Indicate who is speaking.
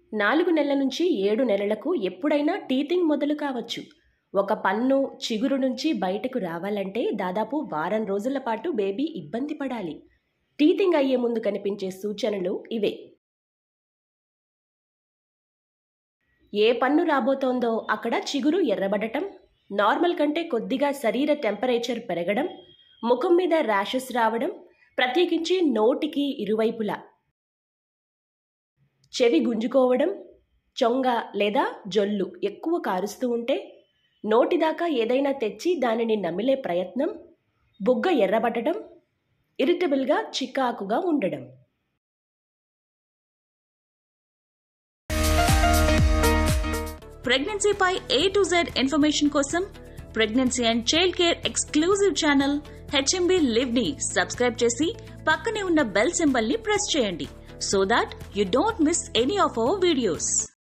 Speaker 1: నాలుగు నెలల నుంచి ఏడు నెలలకు ఎప్పుడైనా టీతింగ్ మొదలు కావచ్చు ఒక పన్ను చిగురు నుంచి బయటకు రావాలంటే దాదాపు వారం రోజుల పాటు బేబీ ఇబ్బంది పడాలి టీతింగ్ అయ్యే ముందు కనిపించే సూచనలు ఇవే ఏ పన్ను రాబోతోందో అక్కడ చిగురు ఎర్రబడటం నార్మల్ కంటే కొద్దిగా శరీర టెంపరేచర్ పెరగడం ముఖం మీద ర్యాషెస్ రావడం ప్రత్యేకించి నోటికి ఇరువైపులా చెవి గుంజుకోవడం చొంగ లేదా జొల్లు ఎక్కువ కారుస్తూ ఉంటే నోటిదాకా ఏదైనా తెచ్చి దానిని నమిలే ప్రయత్నం బుగ్గ ఎర్రబడటం ఇరిటబుల్గా చికాకుగా ఉండడం
Speaker 2: ప్రెగ్నెన్సీపై ఏ టు జెడ్ ఇన్ఫర్మేషన్ కోసం pregnancy and child care exclusive channel HMB live ని సబ్స్క్రైబ్ చేసి పక్కనే ఉన్న బెల్ సింబల్ ని ప్రెస్ చేయండి so that you don't miss any of our videos